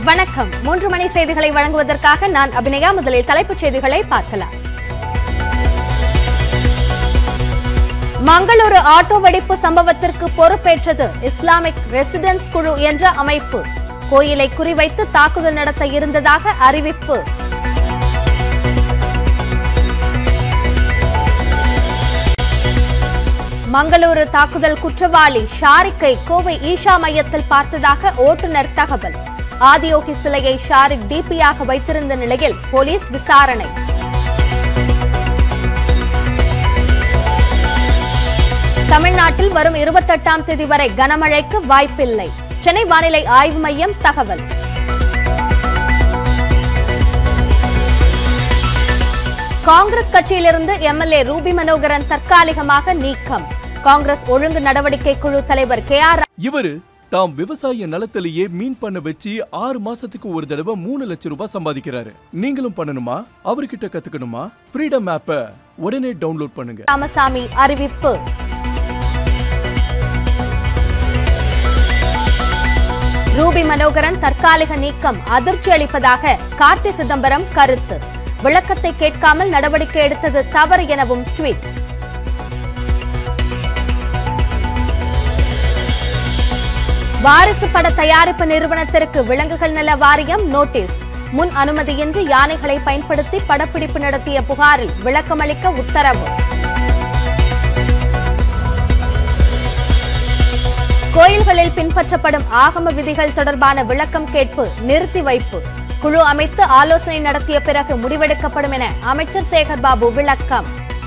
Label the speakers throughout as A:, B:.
A: வணக்கம் மூன்று மணி செய்திகளை வழங்குவதற்காக நான் அபிநயா முதலில் தலைப்புச் செய்திகளை பார்க்கலாம் மங்களூரு ஆட்டோ வெடிப்பு சம்பவத்திற்கு பொறுப்பேற்றது இஸ்லாமிக் ரெசிடென்ஸ் குழு என்ற அமைப்பு கோயிலை குறிவைத்து தாக்குதல் நடத்த இருந்ததாக அறிவிப்பு மங்களூரு தாக்குதல் குற்றவாளி ஷாரிக்கை கோவை ஈஷா மையத்தில் பார்த்ததாக ஓட்டுநர் தகவல் ஆதியோகி சிலையை ஷாரிக் டிபியாக வைத்திருந்த நிலையில் போலீஸ் விசாரணை தமிழ்நாட்டில் வரும் இருபத்தெட்டாம் தேதி வரை கனமழைக்கு வாய்ப்பில்லை சென்னை வானிலை ஆய்வு மையம் தகவல் காங்கிரஸ் கட்சியிலிருந்து எம்எல்ஏ ரூபி மனோகரன் தற்காலிகமாக நீக்கம் காங்கிரஸ் ஒழுங்கு நடவடிக்கை குழு தலைவர் கே ஆர்
B: இவரு தாம் விவசாய நிலத்திலேயே மீன் பண்ண வச்சு ஆறு மாசத்துக்கு ஒரு தடவை மூணு லட்சம் ரூபாய் சம்பாதிக்கிறாரு நீங்களும் பண்ணணுமா அவர்கிட்ட கத்துக்கணுமா ஃப்ரீடம் ஆப்ப உடனே டவுன்லோட் பண்ணுங்க
A: ராமசாமி அறிவிப்பு ரூபி மனோகரன் தற்காலிக நீக்கம் அதிர்ச்சி அளிப்பதாக கார்த்தி சிதம்பரம் கருத்து விளக்கத்தை கேட்காமல் நடவடிக்கை எடுத்தது தவறு எனவும் ட்வீட் வாரிசு பட தயாரிப்பு நிறுவனத்திற்கு விலங்குகள் நல வாரியம் நோட்டீஸ் முன் அனுமதியின்றி யானைகளை பயன்படுத்தி படப்பிடிப்பு நடத்திய புகாரில் விளக்கமளிக்க உத்தரவு கோயில்களில் பின்பற்றப்படும் ஆகம விதிகள் தொடர்பான விளக்கம் கேட்பு நிறுத்தி வைப்பு குழு அமைத்து ஆலோசனை நடத்திய பிறகு முடிவெடுக்கப்படும் என அமைச்சர் சேகர் பாபு விளக்கம்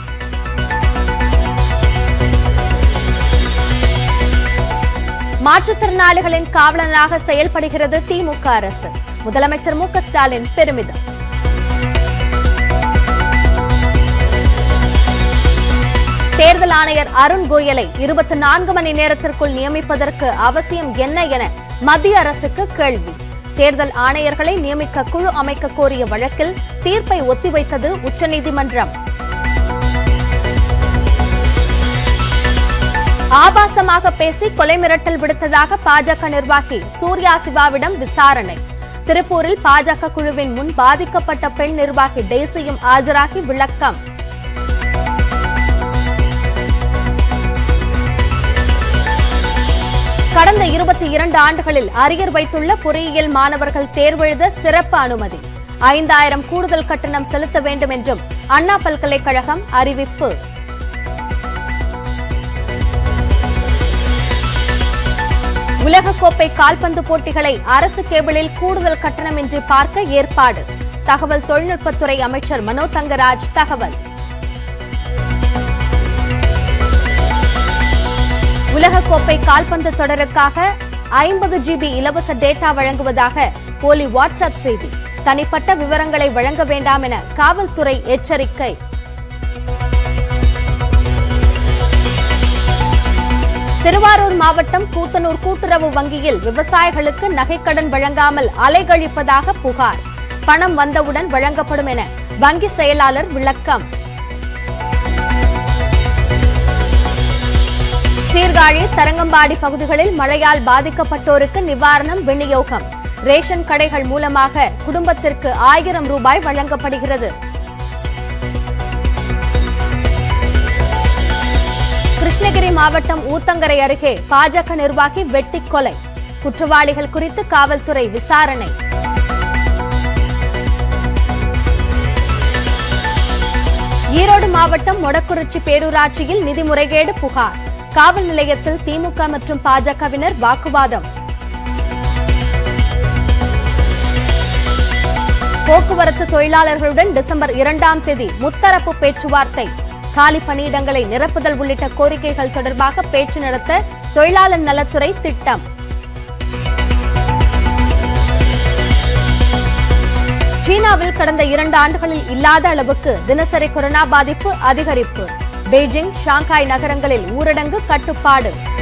A: மாற்றுத்திறனாளிகளின் காவலனாக செயல்படுகிறது திமுக அரசு முதலமைச்சர் மு க ஸ்டாலின் பெருமிதம் தேர்தல் ஆணையர் அருண் கோயலை இருபத்தி நான்கு மணி நேரத்திற்குள் நியமிப்பதற்கு அவசியம் என்ன என மத்திய அரசுக்கு கேள்வி தேர்தல் ஆணையர்களை நியமிக்க குழு அமைக்க கோரிய வழக்கில் தீர்ப்பை ஒத்திவைத்தது உச்சநீதிமன்றம் ஆபாசமாக பேசி கொலை மிரட்டல் விடுத்ததாக பாஜக நிர்வாகி சூர்யா சிவாவிடம் விசாரணை திருப்பூரில் பாஜக குழுவின் முன் பாதிக்கப்பட்ட பெண் நிர்வாகி டெய்சியும் ஆஜராகி விளக்கம் கடந்த இருபத்தி இரண்டு ஆண்டுகளில் அரியர் வைத்துள்ள பொறியியல் மாணவர்கள் தேர்வெழுத சிறப்பு அனுமதி ஐந்தாயிரம் கூடுதல் கட்டணம் செலுத்த வேண்டும் என்றும் அண்ணா பல்கலைக்கழகம் அறிவிப்பு உலகக்கோப்பை கால்பந்து போட்டிகளை அரசு கேபிளில் கூடுதல் கட்டணமின்றி பார்க்க ஏற்பாடு தகவல் தொழில்நுட்பத்துறை அமைச்சர் மனோ தங்கராஜ் தகவல் உலகக்கோப்பை கால்பந்து தொடருக்காக ஐம்பது ஜிபி இலவச டேட்டா வழங்குவதாக போலி வாட்ஸ்அப் செய்தி தனிப்பட்ட விவரங்களை வழங்க வேண்டாம் என காவல்துறை எச்சரிக்கை திருவாரூர் மாவட்டம் கூத்தனூர் கூட்டுறவு வங்கியில் விவசாயிகளுக்கு நகைக்கடன் வழங்காமல் அலைகழிப்பதாக புகார் பணம் வந்தவுடன் வழங்கப்படும் என வங்கி செயலாளர் விளக்கம் சீர்காழி தரங்கம்பாடி பகுதிகளில் மழையால் பாதிக்கப்பட்டோருக்கு நிவாரணம் விநியோகம் ரேஷன் கடைகள் மூலமாக குடும்பத்திற்கு ஆயிரம் ரூபாய் வழங்கப்படுகிறது கிருஷ்ணகிரி மாவட்டம் ஊத்தங்கரை அருகே பாஜக நிர்வாகி வெட்டி கொலை குற்றவாளிகள் குறித்து காவல்துறை விசாரணை ஈரோடு மாவட்டம் மொடக்குறிச்சி பேரூராட்சியில் நிதி முறைகேடு புகார் காவல் நிலையத்தில் திமுக மற்றும் பாஜகவினர் வாக்குவாதம் போக்குவரத்து தொழிலாளர்களுடன் டிசம்பர் இரண்டாம் தேதி முத்தரப்பு பேச்சுவார்த்தை காலி பணியிடங்களை நிரப்புதல் உள்ளிட்ட கோரிக்கைகள் தொடர்பாக பேச்சு நடத்த தொழிலாளர் நலத்துறை திட்டம் சீனாவில் கடந்த இரண்டு ஆண்டுகளில் இல்லாத அளவுக்கு தினசரி கொரோனா பாதிப்பு அதிகரிப்பு பெய்ஜிங் ஷாங்காய் நகரங்களில் ஊரடங்கு கட்டுப்பாடு